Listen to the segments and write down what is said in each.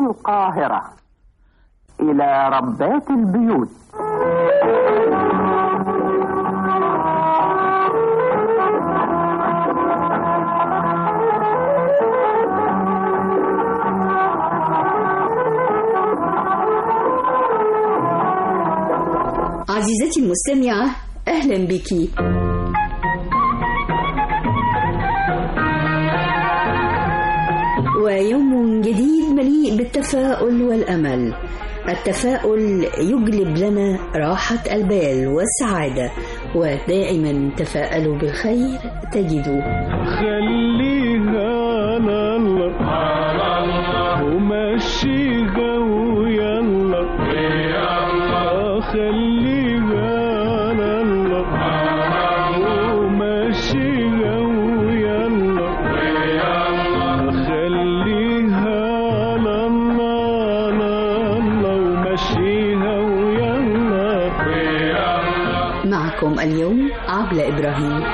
القاهرة إلى ربات البيوت عزيزتي المستمعة أهلا بك ويوم جديد مليء بالتفاؤل والأمل التفاؤل يجلب لنا راحة البال والسعادة ودائما تفاءلوا بالخير تجدوا خليها على الله على الله ومشيها ويلا ويلا خليها على الله على الله ومشيها ويلا ويلا خليها على الله على الله ومشيها ويلا ويلا معكم اليوم عبلة إبراهيم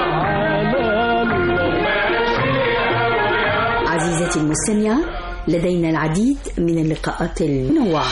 عزيزتي المستمعة لدينا العديد من اللقاءات المنوعة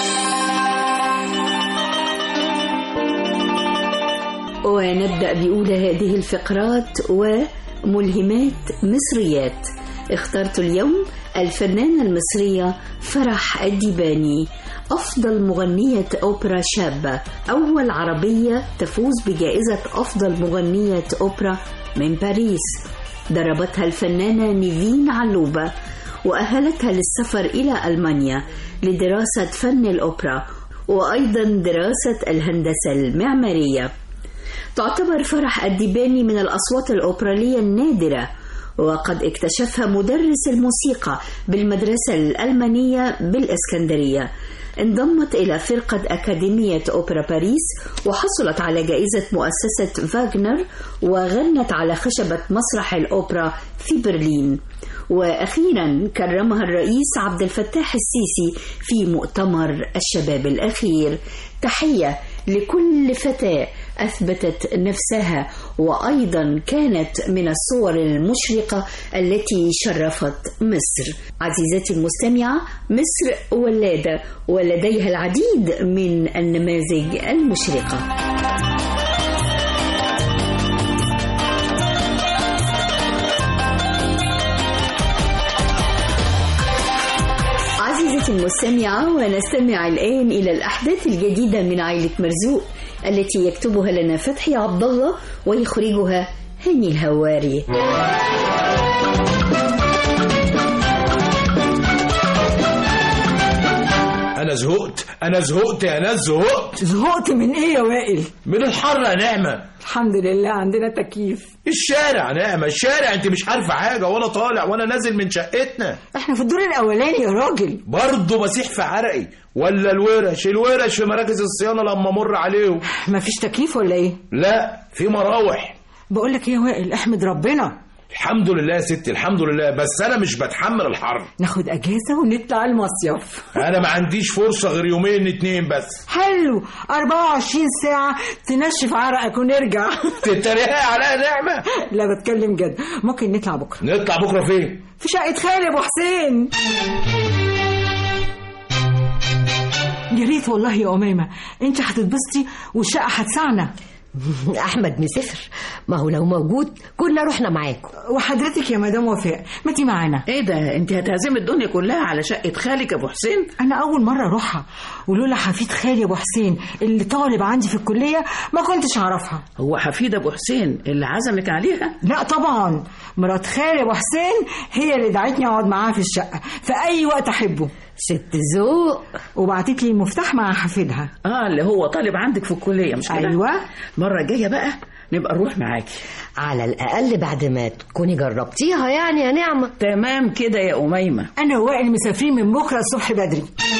ونبدأ بأولى هذه الفقرات وملهمات مصريات اخترت اليوم الفنانة المصرية فرح الديباني أفضل مغنية أوبرا شابة أول عربية تفوز بجائزة أفضل مغنية أوبرا من باريس ضربتها الفنانة نيفين علوبة وأهلتها للسفر إلى ألمانيا لدراسة فن الأوبرا وأيضا دراسة الهندسة المعمارية تعتبر فرح الديباني من الأصوات الأوبرالية النادرة وقد اكتشفها مدرس الموسيقى بالمدرسة الألمانية بالإسكندرية انضمت إلى فرقة أكاديمية أوبرا باريس وحصلت على جائزة مؤسسة فاغنر وغنت على خشبة مسرح الأوبرا في برلين وأخيرا كرمها الرئيس عبد الفتاح السيسي في مؤتمر الشباب الأخير تحية لكل فتاة أثبتت نفسها وأيضا كانت من الصور المشرقة التي شرفت مصر عزيزتي المستمعة مصر ولادة ولديها العديد من النماذج المشرقة عزيزتي المستمعة ونستمع الآن إلى الأحداث الجديدة من عائلة مرزوق التي يكتبها لنا فتحي عبد الله ويخرجها هاني الهواري انا زهقت انا زهقت يا ناس زهقت زهقت من ايه يا وائل من الحر يا نعمه الحمد لله عندنا تكييف الشارع نعمه الشارع انت مش عارفه حاجه ولا طالع ولا نازل من شقتنا احنا في الدور الاولاني يا راجل برضه مسيح في عرقي ولا الورش الورش في مراكز الصيانه لما امر عليهم مفيش تكييف ولا ايه لا في مراوح بقول لك ايه يا وائل احمد ربنا الحمد لله يا ستي الحمد لله بس انا مش بتحمل الحر ناخد اجازه ونطلع المصيف انا ما عنديش فرصه غير يومين اتنين بس حلو 24 ساعه تنشف عرقك ونرجع تتريقي عليا نعمه لا بتكلم جد ممكن نطلع بكره نطلع بكره فين في شقه خالي ابو حسين يا ريت والله يا أميمة انت هتتبسطي والشقة هتسعنا احمد مسافر ما هو لو موجود كنا رحنا معاكم وحضرتك يا مدام وفاء ما تي معانا ايه ده انت هتعزمي الدنيا كلها على شقه خالك ابو حسين انا اول مره اروحها ولولا حفيد خالي ابو حسين اللي طالب عندي في الكليه ما كنتش اعرفها هو حفيد ابو حسين اللي عزمك عليها لا طبعا مرات خالي ابو حسين هي اللي دعتني اقعد معاها في الشقه في اي وقت احبه ست ذوق وبعتت لي المفتاح مع حفيدها اه اللي هو طالب عندك في الكليه مش كده ايوه المره الجايه بقى نبقى نروح معاكي على الاقل بعد ما تكوني جربتيها يعني يا نعمه تمام كده يا اميمه انا ووائل مسافرين من بكره الصبح بدري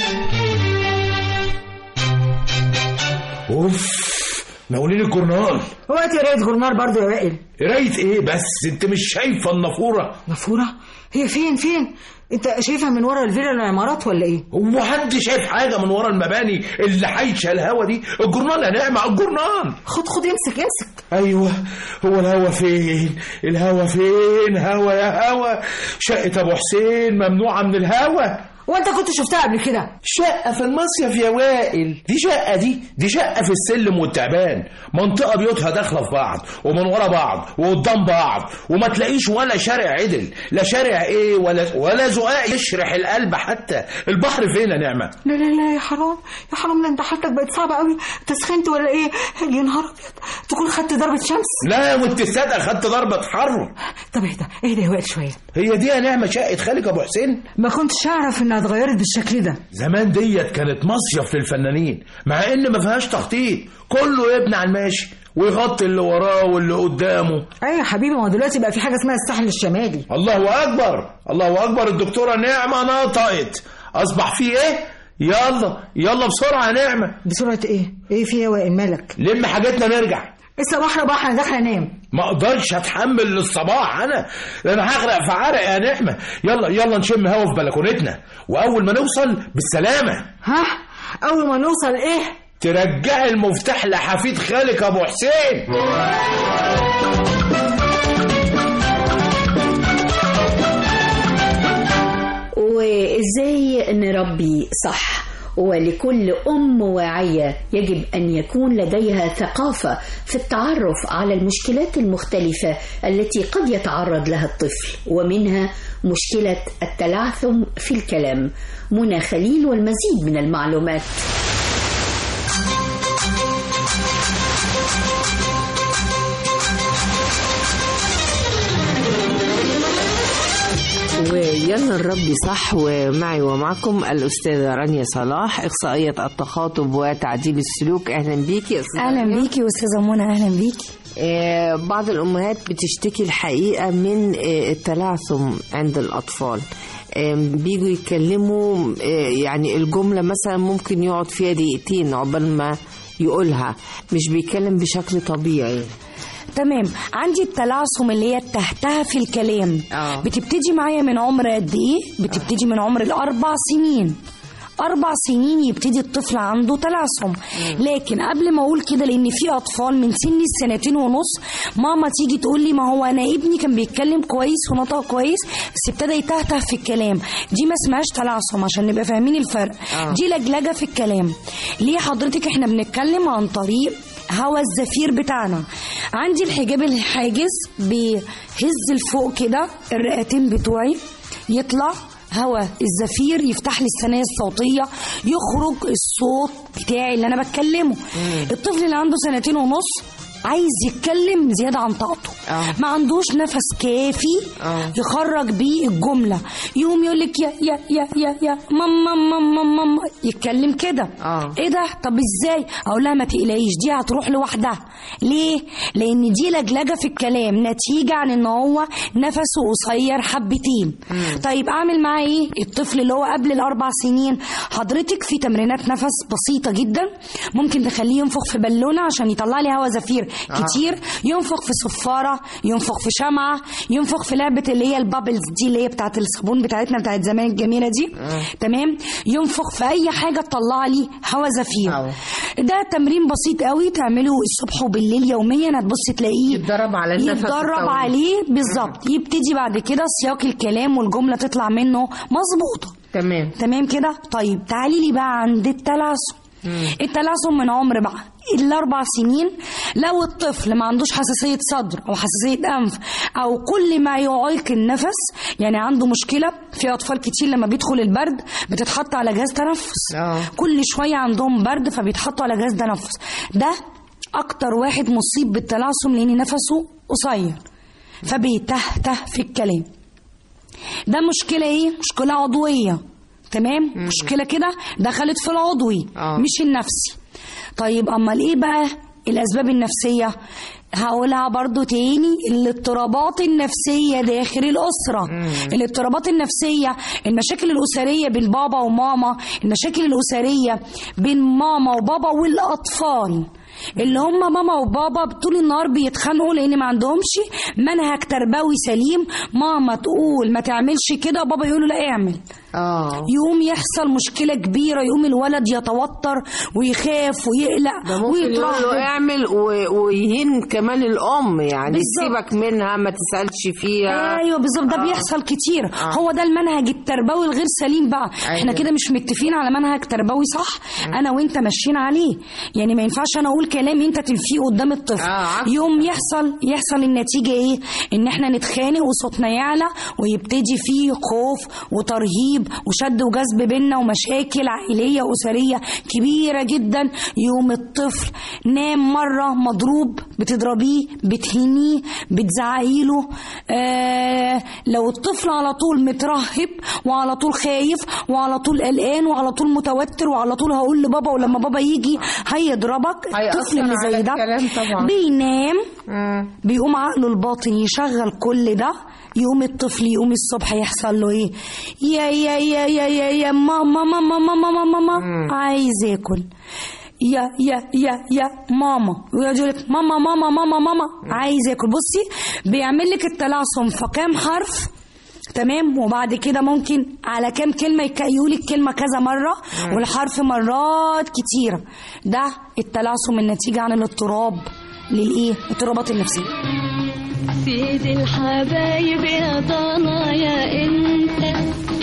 اوف ناولين الجورنال هو انت قرايه جورنال برضه يا وائل قرايه ايه بس انت مش شايفه النافوره نافوره هي فين فين انت شايفها من ورا الفيلا العمارات ولا ايه هو حد شايف حاجه من ورا المباني اللي حايشه الهوا دي الجورنال يا نعمه الجورنال خد خد امسك امسك ايوه هو الهوا فين الهوا فين هوا يا هوا شقه ابو حسين ممنوعه من الهوا وانت كنت شفتها قبل كده شقة في المصيف يا وائل دي شقة دي دي شقة في السلم والتعبان منطقة بيوتها داخلة في بعض ومن ورا بعض وقدام بعض وما تلاقيش ولا شارع عدل لا شارع ايه ولا ولا زقاق يشرح القلب حتى البحر فين يا نعمة لا لا لا يا حرام يا حرام لا انت حالتك بقت صعبة قوي انت سخنت ولا ايه يا نهار ابيض تكون خدت ضربة شمس لا وانت الصدق خدت ضربة حر طب اهدى اهدى يا وائل شوية هي دي يا نعمة شقة خالك ابو حسين ما كنتش اعرف انها اتغيرت بالشكل ده زمان ديت كانت مصيف للفنانين مع ان ما فيهاش تخطيط كله يبني على الماشي ويغطي اللي وراه واللي قدامه ايوه يا حبيبي ما هو دلوقتي بقى في حاجة اسمها الساحل الشمالي الله اكبر الله اكبر الدكتوره نعمه نطقت اصبح في ايه يلا يلا بسرعه يا نعمه بسرعة ايه ايه في يا وائل مالك لم حاجتنا نرجع الصباح رباح انا داخله انام ما اقدرش اتحمل للصباح انا انا هغرق في عرق يا نعمه يلا يلا نشم هوا في بلكونتنا واول ما نوصل بالسلامه ها اول ما نوصل ايه ترجعي المفتاح لحفيد خالك ابو حسين وإزاي نربي صح ولكل أم واعية يجب أن يكون لديها ثقافة في التعرف على المشكلات المختلفة التي قد يتعرض لها الطفل ومنها مشكلة التلعثم في الكلام منى خليل والمزيد من المعلومات ويلا نربي صح ومعي ومعكم الأستاذة رانيا صلاح إخصائية التخاطب وتعديل السلوك أهلا بيكي يا أستاذة اهلا رانيا. بيكي استاذه منى اهلا بيكي آه، بعض الأمهات بتشتكي الحقيقة من آه، التلعثم عند الأطفال آه، بيجوا يتكلموا آه، يعني الجملة مثلا ممكن يقعد فيها دقيقتين عقبال ما يقولها مش بيتكلم بشكل طبيعي تمام عندي التلعثم اللي هي التهتها في الكلام آه. بتبتدي معايا من عمر قد ايه بتبتدي من عمر الاربع سنين أربع سنين يبتدي الطفل عنده تلعثم لكن قبل ما أقول كده لأن في أطفال من سن السنتين ونص ماما تيجي تقول لي ما هو أنا ابني كان بيتكلم كويس ونطق كويس بس ابتدى يتهته في الكلام دي ما اسمهاش تلعثم عشان نبقى فاهمين الفرق آه. دي لجلجة في الكلام ليه حضرتك احنا بنتكلم عن طريق هوا الزفير بتاعنا عندي الحجاب الحاجز بيهز لفوق كده الرئتين بتوعي يطلع هوا الزفير يفتح لي الثنايا الصوتيه يخرج الصوت بتاعي اللي انا بتكلمه الطفل اللي عنده سنتين ونص عايز يتكلم زياده عن طاقته آه. ما عندوش نفس كافي آه. يخرج بيه الجمله يقوم يقول لك يا يا يا يا يا ماما ماما ماما يتكلم كده آه. ايه ده طب ازاي اقول لها ما تقلقيش دي هتروح لوحدها ليه لان دي لجلجه في الكلام نتيجه عن ان هو نفسه قصير حبتين طيب اعمل معاه ايه الطفل اللي هو قبل الاربع سنين حضرتك في تمرينات نفس بسيطه جدا ممكن تخليه ينفخ في بالونه عشان يطلع لي هواء زفير كتير ينفخ في صفاره ينفخ في شمعه ينفخ في لعبه اللي هي البابلز دي اللي هي بتاعت الصابون بتاعتنا بتاعت زمان الجميله دي تمام ينفخ في اي حاجه تطلع لي هواء زفير أو. ده تمرين بسيط قوي تعمله الصبح وبالليل يوميا هتبص تلاقيه يتدرب على النفس يتدرب الطويل. عليه بالظبط يبتدي بعد كده سياق الكلام والجمله تطلع منه مظبوطه تمام تمام كده طيب تعالي لي بقى عند التلعثم التلعثم من عمر بقى الاربع سنين لو الطفل ما عندوش حساسيه صدر او حساسيه انف او كل ما يعيق النفس يعني عنده مشكله في اطفال كتير لما بيدخل البرد بتتحط على جهاز تنفس آه. كل شويه عندهم برد فبيتحطوا على جهاز تنفس ده اكتر واحد مصيب بالتلعثم لان نفسه قصير فبيتهته في الكلام ده مشكلة ايه؟ مشكلة عضوية تمام؟ مشكلة كده دخلت في العضوي آه. مش النفسي طيب امال ايه بقى الاسباب النفسية؟ هقولها برضو تاني الاضطرابات النفسية داخل الأسرة الاضطرابات النفسية المشاكل الأسرية بين بابا وماما المشاكل الأسرية بين ماما وبابا والأطفال اللي هم ماما وبابا طول النهار بيتخانقوا لان ما عندهمش منهج تربوي سليم ماما تقول ما تعملش كده وبابا يقول له لا اعمل اه يقوم يحصل مشكلة كبيرة يقوم الولد يتوتر ويخاف ويقلق ده ممكن يقول له ويترهب اعمل و- ويهين كمان الام يعني بالظبط. سيبك منها ما تسالش فيها ايوه بالظبط ده آه. بيحصل كتير هو ده المنهج التربوي الغير سليم بقى أيوة. احنا كده مش متفقين على منهج تربوي صح انا وانت ماشيين عليه يعني ما ينفعش انا اقول كلام انت تنفيه قدام الطفل آه، عكس. يوم يحصل يحصل النتيجه ايه ان احنا نتخانق وصوتنا يعلى ويبتدي فيه خوف وترهيب وشد وجذب بينا ومشاكل عائليه اسريه كبيره جدا يوم الطفل نام مره مضروب بتضربيه بتهينيه بتزعقيله آه لو الطفل على طول مترهب وعلى طول خايف وعلى طول قلقان وعلى طول متوتر وعلى طول هقول لبابا ولما بابا يجي هيضربك هيأثر الطفل اللي على زي ده الكلام طبعا. بينام مم. بيقوم عقله الباطن يشغل كل ده يقوم الطفل يقوم الصبح يحصل له ايه يا يا يا يا يا يا ماما ماما ماما ماما ماما عايز ياكل يا يا يا يا ماما ويقعد يقول لك ماما ماما ماما ماما عايز ياكل بصي بيعمل لك التلعثم في كام حرف تمام وبعد كده ممكن على كام كلمه يك- يقول الكلمه كذا مره والحرف مرات كتيره ده التلعثم النتيجه عن الاضطراب للايه الاضطرابات النفسيه سيد الحبايب يا ضنايا انت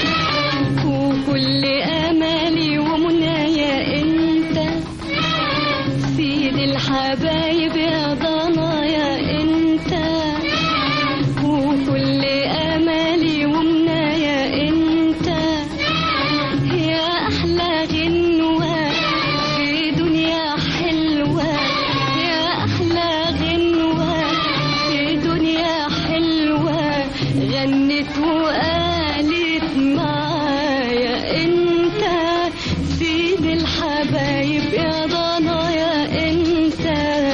وكل امالي ومنايا انت سيد الحبايب يا ضنايا انت وكل امالي ومنايا انت يا احلى غنوه في دنيا حلوه يا احلى غنوه في دنيا حلوه غنت وقالت معايا انت سيد الحبايب يا ضنايا انت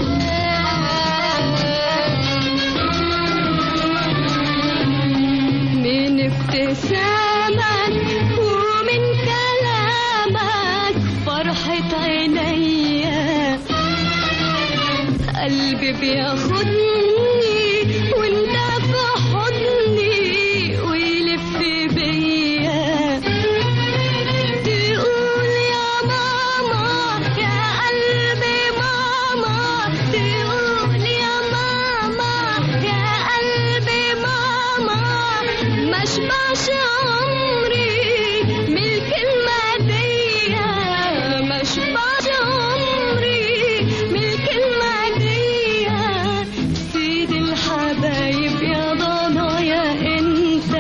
من ابتسامك ومن كلامك فرحة عينيا قلبي بياخدني وانت في حضني ويلف بيا تقول يا ماما يا قلبي ماما تقول يا ماما يا قلبي ماما ما اشبعش عمري من الكلمة دي ما اشبعش عمري من الكلمة دي سيد الحبايب يا ضنايا انت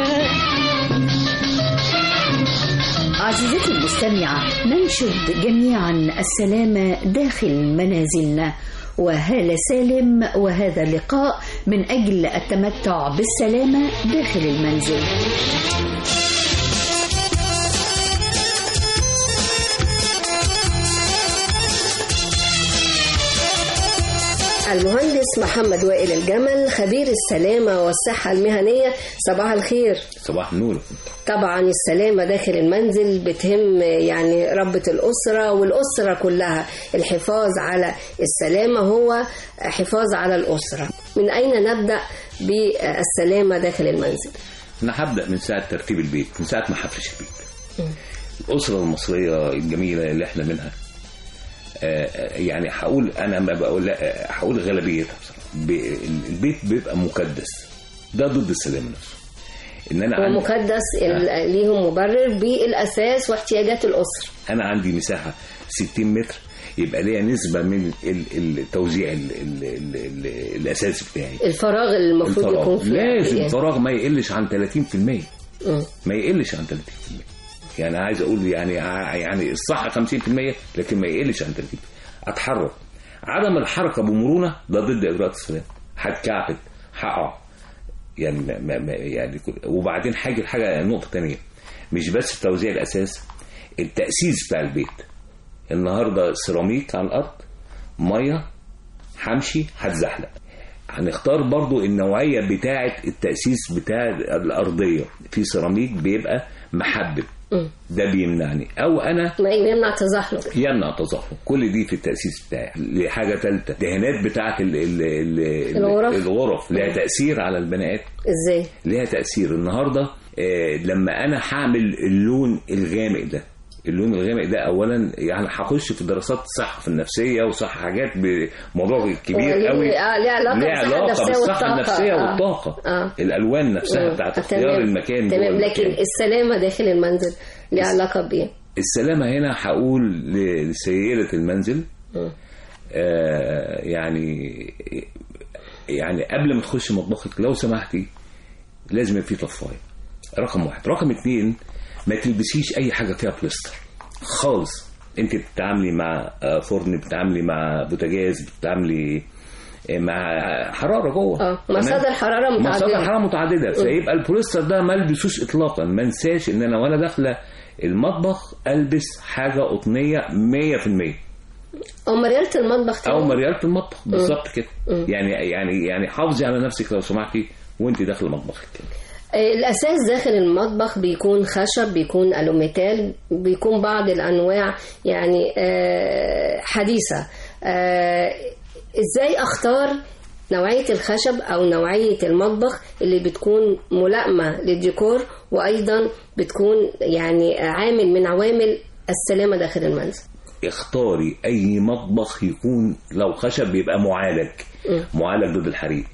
عزيزتي المستمعة ننشد جميعا السلامة داخل منازلنا وهالة سالم وهذا اللقاء من أجل التمتع بالسلامة داخل المنزل المهندس محمد وائل الجمل خبير السلامة والصحة المهنية صباح الخير صباح النور طبعا السلامة داخل المنزل بتهم يعني ربة الأسرة والأسرة كلها الحفاظ على السلامة هو حفاظ على الأسرة من أين نبدأ بالسلامة داخل المنزل انا هبدا من ساعه ترتيب البيت من ساعه ما حفرش البيت الاسره المصريه الجميله اللي احنا منها آه، آه، يعني هقول انا ما بقول لا، آه، هقول غالبيتها بصراحه ب- البيت بيبقى مقدس ده ضد السلام نفسه ان انا هو عندي مقدس ال- ليهم مبرر بالأساس واحتياجات الأسرة انا عندي مساحه 60 متر يبقى ليا نسبه من ال- التوزيع ال- ال- ال- ال- الاساسي بتاعي الفراغ اللي المفروض الفراغ. يكون فيه لازم إيه؟ الفراغ ما يقلش عن 30% مم. ما يقلش عن 30% يعني عايز اقول يعني ع- يعني الصح 50% لكن ما يقلش عن 30% اتحرك عدم الحركه بمرونه ده ضد اجراءات السلام هتكعبل هقع يعني ما ما ما- يعني كل- وبعدين حاجه حاجه نقطه تانية مش بس توزيع الاساس التاسيس بتاع البيت النهارده سيراميك على الارض ميه همشي هتزحلق هنختار برضو النوعية بتاعة التأسيس بتاع الأرضية في سيراميك بيبقى محبب ده بيمنعني او انا ما يمنع تزحلق يمنع تزحلق كل دي في التاسيس بتاعي لحاجه ثالثه الدهانات بتاعه ال ال ال الغرف. الغرف لها تاثير على البني ادم ازاي ليها تأثير النهاردة آه لما أنا هعمل اللون الغامق ده اللون الغامق ده اولا يعني هخش في دراسات الصحه في النفسيه وصح حاجات بموضوع كبير وليه- قوي آه، ليه علاقة ليه بالصحة علاقه النفسية بالصحه والطاقة. النفسيه آه. والطاقه آه. الالوان نفسها مم. بتاعت آه، اختيار تمام. المكان جوه تمام لكن المكان. السلامة داخل المنزل ليها علاقة بإيه؟ السلامة هنا هقول ل- لسيدة المنزل آه يعني يعني قبل ما تخش مطبخك لو سمحتي لازم يبقى في طفاية رقم واحد رقم اتنين ما تلبسيش اي حاجة فيها بلاستر خالص انت بتتعاملي مع آه، فرن بتتعاملي مع بوتاجاز بتتعاملي آه، مع حرارة جوه اه تمام؟ مصادر حرارة مصادر متعددة حراره متعدده مم. فيبقى البوليستر ده ما البسوش اطلاقا ما انساش ان انا وانا داخله المطبخ البس حاجه قطنيه 100% أو مريالة المطبخ او تمام. مرياله المطبخ بالظبط كده مم. يعني يعني يعني حافظي على نفسك لو سمحتي وانت داخله مطبخك آه، الأساس داخل المطبخ بيكون خشب بيكون ألوميتال بيكون بعض الأنواع يعني آه، حديثة آه، إزاي أختار نوعية الخشب أو نوعية المطبخ اللي بتكون ملائمة للديكور وأيضا بتكون يعني عامل من عوامل السلامة داخل المنزل اختاري اي مطبخ يكون لو خشب بيبقى معالج مم. معالج ضد الحريق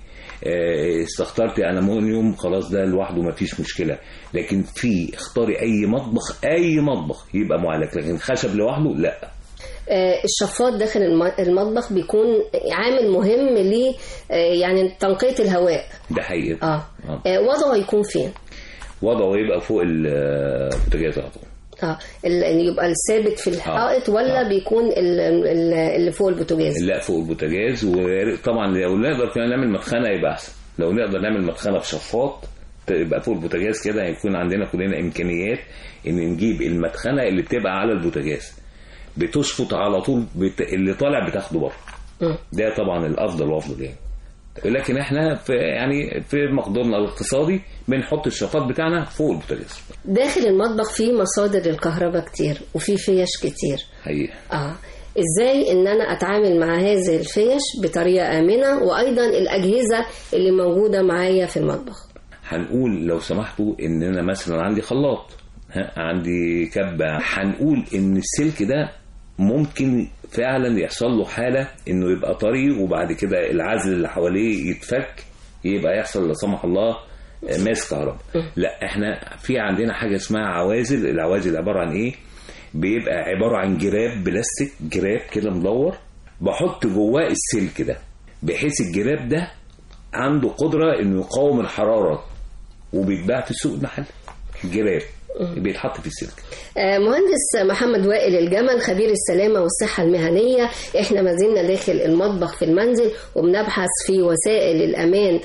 آه، استخترتي المونيوم خلاص ده لوحده ما فيش مشكله لكن في اختاري اي مطبخ اي مطبخ يبقى معالج لكن خشب لوحده لا آه، الشفاط داخل الم- المطبخ بيكون عامل مهم ل آه، يعني تنقية الهواء ده حقيقي اه آه. آه، وضعه يكون فين؟ وضعه يبقى فوق ال- البوتاجاز على طول اه ال- اللي يبقى الثابت في الحائط ولا بيكون ال- ال- اللي فوق البوتاجاز لا فوق البوتاجاز وطبعا لو نقدر كمان نعمل مدخنه يبقى احسن لو نقدر نعمل مدخنه بشفاط يبقى فوق البوتاجاز كده هيكون عندنا كلنا امكانيات ان نجيب المدخنه اللي بتبقى على البوتاجاز بتشفط على طول بت... اللي طالع بتاخده بره مم. ده طبعا الافضل وافضل يعني لكن احنا في يعني في مقدورنا الاقتصادي بنحط الشفاط بتاعنا فوق البوتاجاز داخل المطبخ فيه مصادر الكهرباء كتير وفيه فيش كتير حقيقي اه ازاي ان انا اتعامل مع هذه الفيش بطريقه امنه وايضا الاجهزه اللي موجوده معايا في المطبخ هنقول لو سمحتوا ان انا مثلا عندي خلاط ها عندي كبه هنقول ان السلك ده ممكن فعلا يحصل له حاله انه يبقى طري وبعد كده العزل اللي حواليه يتفك يبقى يحصل لا سمح الله ماس كهرباء لا احنا في عندنا حاجه اسمها عوازل العوازل عباره عن ايه بيبقى عباره عن جراب بلاستيك جراب كده مدور بحط جواه السلك ده بحيث الجراب ده عنده قدره انه يقاوم الحراره وبيتباع في السوق المحلي جراب بيتحط في السلك آه، مهندس محمد وائل الجمل خبير السلامة والصحة المهنية احنا ما زلنا داخل المطبخ في المنزل وبنبحث في وسائل الأمان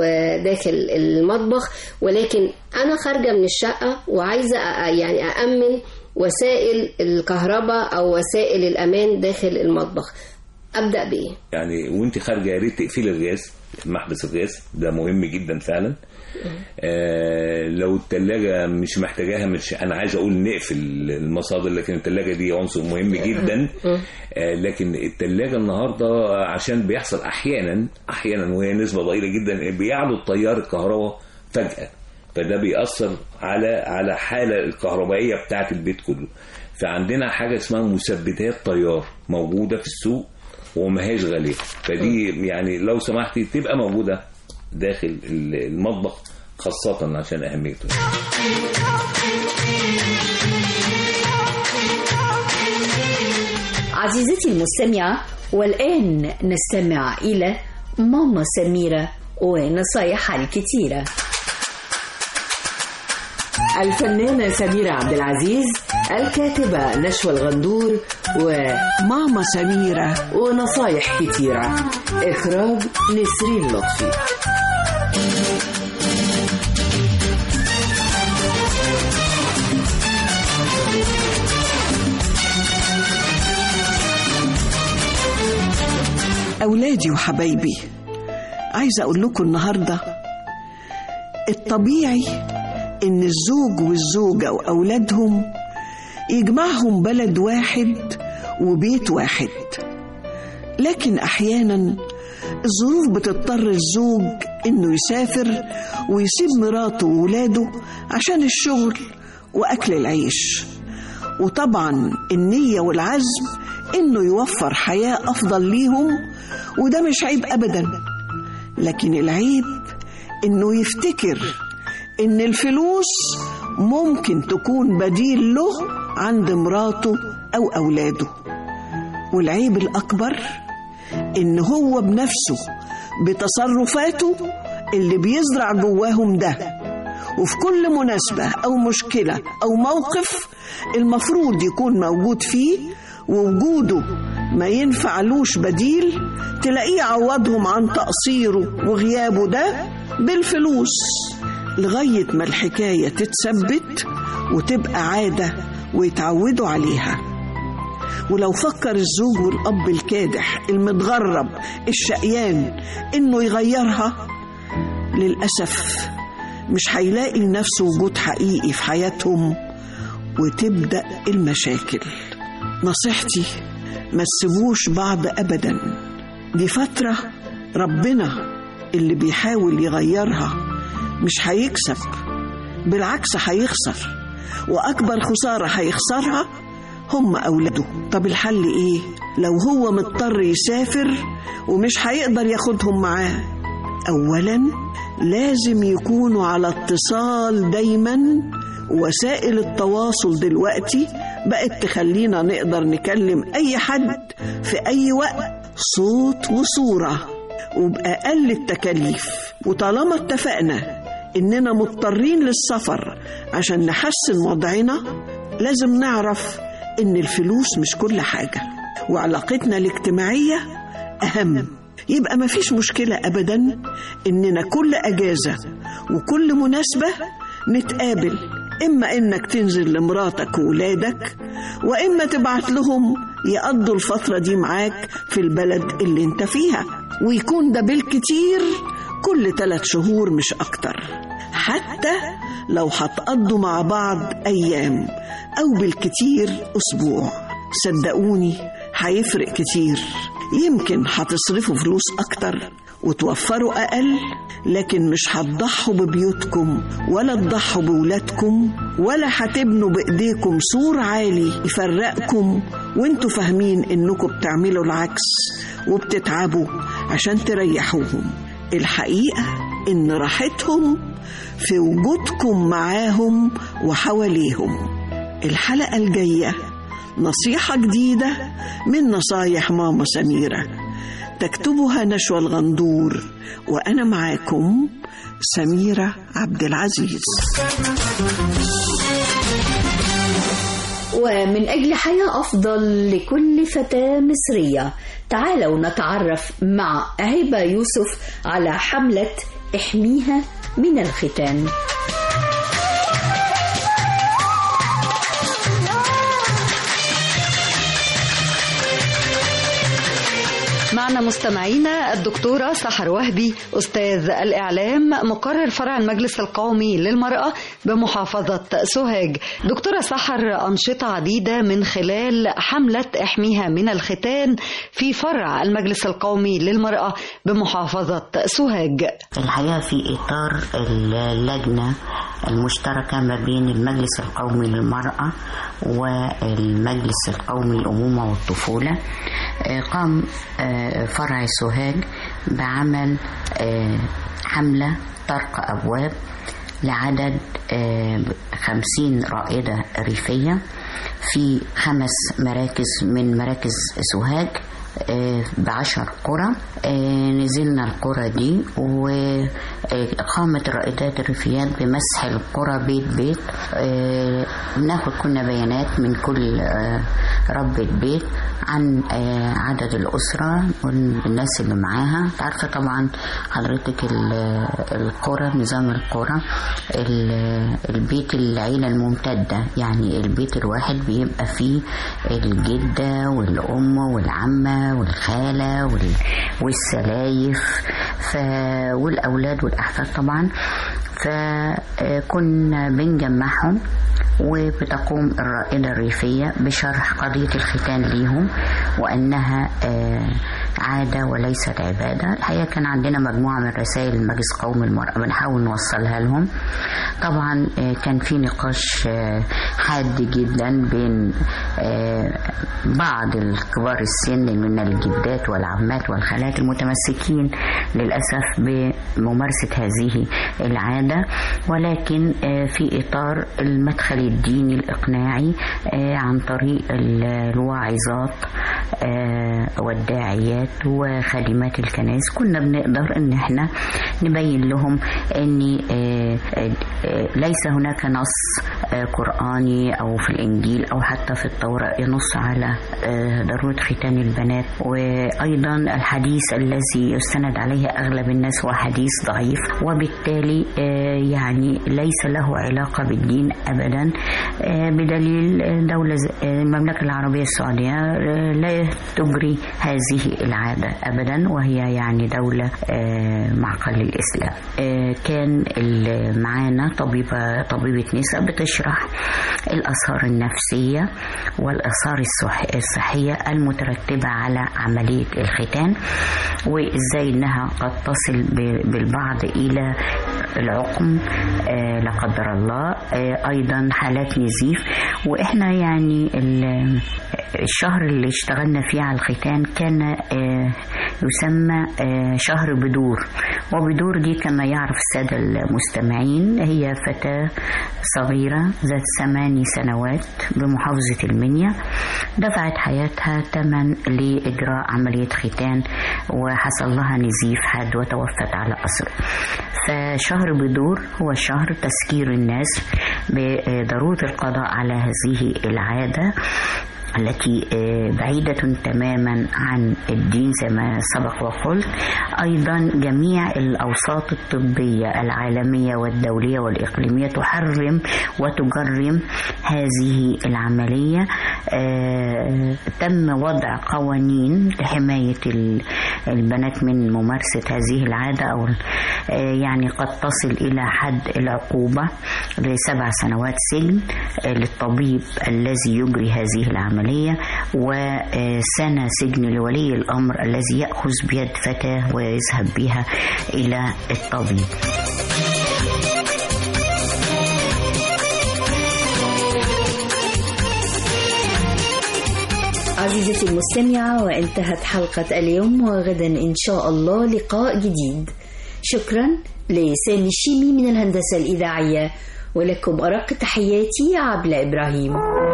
وداخل المطبخ ولكن أنا خارجة من الشقة وعايزة أ- يعني أأمن وسائل الكهرباء أو وسائل الأمان داخل المطبخ أبدأ بإيه؟ يعني وانت خارجه يا ريت تقفلي الغاز محبس الغاز ده مهم جدا فعلا آه لو التلاجة مش محتاجاها مش انا عايز اقول نقفل المصادر لكن التلاجة دي عنصر مهم جدا آه لكن التلاجة النهاردة عشان بيحصل احيانا احيانا وهي نسبة ضئيلة جدا بيعلو التيار الكهرباء فجأة فده بيأثر على على حالة الكهربائية بتاعة البيت كله فعندنا حاجة اسمها مثبتات تيار موجودة في السوق وما هيش غالية فدي يعني لو سمحتي تبقى موجودة داخل المطبخ خاصة عشان أهميته عزيزتي المستمعة والآن نستمع إلى ماما سميرة ونصايحها الكتيرة الفنانة سميرة عبد العزيز الكاتبة نشوى الغندور وماما سميرة ونصايح كتيرة إخراج نسرين لطفي أولادي وحبايبي عايزة أقول لكم النهاردة الطبيعي إن الزوج والزوجة وأولادهم يجمعهم بلد واحد وبيت واحد لكن أحيانا الظروف بتضطر الزوج إنه يسافر ويسيب مراته وولاده عشان الشغل وأكل العيش وطبعا النية والعزم إنه يوفر حياة أفضل ليهم وده مش عيب أبدا لكن العيب إنه يفتكر إن الفلوس ممكن تكون بديل له عند مراته أو أولاده والعيب الأكبر إن هو بنفسه بتصرفاته اللي بيزرع جواهم ده وفي كل مناسبة أو مشكلة أو موقف المفروض يكون موجود فيه ووجوده ما ينفعلوش بديل تلاقيه عوضهم عن تقصيره وغيابه ده بالفلوس لغاية ما الحكاية تتثبت وتبقى عادة ويتعودوا عليها ولو فكر الزوج والأب الكادح المتغرب الشقيان إنه يغيرها للأسف مش هيلاقي لنفسه وجود حقيقي في حياتهم وتبدأ المشاكل نصيحتي ما تسيبوش بعض أبدا دي فترة ربنا اللي بيحاول يغيرها مش هيكسب بالعكس هيخسر وأكبر خسارة هيخسرها هم أولاده طب الحل إيه؟ لو هو مضطر يسافر ومش هيقدر ياخدهم معاه أولا لازم يكونوا على اتصال دايما وسائل التواصل دلوقتي بقت تخلينا نقدر نكلم أي حد في أي وقت صوت وصورة وبأقل التكاليف وطالما اتفقنا إننا مضطرين للسفر عشان نحسن وضعنا لازم نعرف إن الفلوس مش كل حاجة وعلاقتنا الاجتماعية أهم يبقى مفيش مشكلة أبدا إننا كل أجازة وكل مناسبة نتقابل إما إنك تنزل لمراتك وولادك وإما تبعت لهم يقضوا الفترة دي معاك في البلد اللي انت فيها ويكون ده بالكتير كل ثلاث شهور مش أكتر حتى لو هتقضوا مع بعض أيام أو بالكتير أسبوع صدقوني هيفرق كتير يمكن هتصرفوا فلوس أكتر وتوفروا أقل لكن مش هتضحوا ببيوتكم ولا تضحوا بولادكم ولا هتبنوا بإيديكم سور عالي يفرقكم وانتوا فاهمين انكم بتعملوا العكس وبتتعبوا عشان تريحوهم الحقيقة إن راحتهم في وجودكم معاهم وحواليهم الحلقة الجاية نصيحة جديدة من نصايح ماما سميرة تكتبها نشوى الغندور وأنا معاكم سميرة عبد العزيز ومن أجل حياة أفضل لكل فتاة مصرية تعالوا نتعرف مع هبة يوسف على حملة احميها من الختان معنا مستمعينا الدكتورة سحر وهبي أستاذ الإعلام مقرر فرع المجلس القومي للمرأة بمحافظة سوهاج دكتورة سحر أنشطة عديدة من خلال حملة احميها من الختان في فرع المجلس القومي للمرأة بمحافظة سوهاج الحقيقة في إطار اللجنة المشتركة ما بين المجلس القومي للمرأة والمجلس القومي للأمومة والطفولة قام فرع سوهاج بعمل حملة طرق أبواب لعدد خمسين رائدة ريفية في خمس مراكز من مراكز سوهاج بعشر قرى نزلنا القرى دي وقامت الرائدات الريفيات بمسح القرى بيت بيت بناخد كنا بيانات من كل ربة بيت عن عدد الأسرة والناس اللي معاها عارفة طبعا حضرتك القرى نظام القرى البيت العيلة الممتدة يعني البيت الواحد بيبقى فيه الجدة والأم والعمة والخالة والسلايف ف... والأولاد والأحفاد طبعا فكنا بنجمعهم وبتقوم الرائدة الريفية بشرح قضية الختان ليهم وأنها آه، عادة وليست عبادة الحقيقة كان عندنا مجموعة من رسائل المجلس قومي المرأة بنحاول نوصلها لهم طبعا آه، كان في نقاش آه، حاد جدا بين آه، بعض الكبار السن من الجدات والعمات والخالات المتمسكين للأسف بممارسة هذه العادة ولكن آه، في إطار المدخل الديني الإقناعي آه، عن طريق ال- الواعظات آه، والداعيات وخادمات الكنائس كنا بنقدر ان احنا نبين لهم ان آه، آه، آه، ليس هناك نص آه، قرآني او في الانجيل او حتى في التوراة ينص على آه، ضرورة ختان البنات وايضا الحديث الذي يستند عليه اغلب الناس هو حديث ضعيف وبالتالي آه، يعني ليس له علاقة بالدين ابدا آه، بدليل آه، دولة ز- آه، المملكة العربية السعودية آه، لا تجري هذه العادة أبدا وهي يعني دولة آه، معقل للإسلام آه، كان ال- معانا طبيبة طبيبة نساء بتشرح الآثار النفسية والآثار الصح- الصحية المترتبة على عملية الختان وإزاي إنها قد تصل ب- بالبعض إلى العقم آه، لا قدر الله آه، أيضا حالات نزيف وإحنا يعني ال- الشهر اللي اشتغلنا فيه على الختان كان آه، يسمى آه، شهر بدور وبدور دي كما يعرف السادة المستمعين هي فتاة صغيرة ذات ثماني سنوات بمحافظة المنيا دفعت حياتها ثمن لإجراء عملية ختان وحصل لها نزيف حاد وتوفت على أثره فشهر بدور هو شهر تذكير الناس بضرورة القضاء على هذه العادة التي آه، بعيدة تماما عن الدين زي ما سبق وقلت أيضا جميع الأوساط الطبية العالمية والدولية والإقليمية تحرم وتجرم هذه العملية آه، تم وضع قوانين لحماية ال- البنات من ممارسة هذه العادة أو آه، يعني قد تصل إلى حد العقوبة لسبع سنوات سجن آه، للطبيب الذي يجري هذه العملية وسنة سجن لولي الأمر الذي يأخذ بيد فتاة ويذهب بها إلى الطبيب عزيزتي المستمعة وانتهت حلقة اليوم وغدا إن شاء الله لقاء جديد شكرا لسامي الشيمي من الهندسة الإذاعية ولكم أرق تحياتي عبلة إبراهيم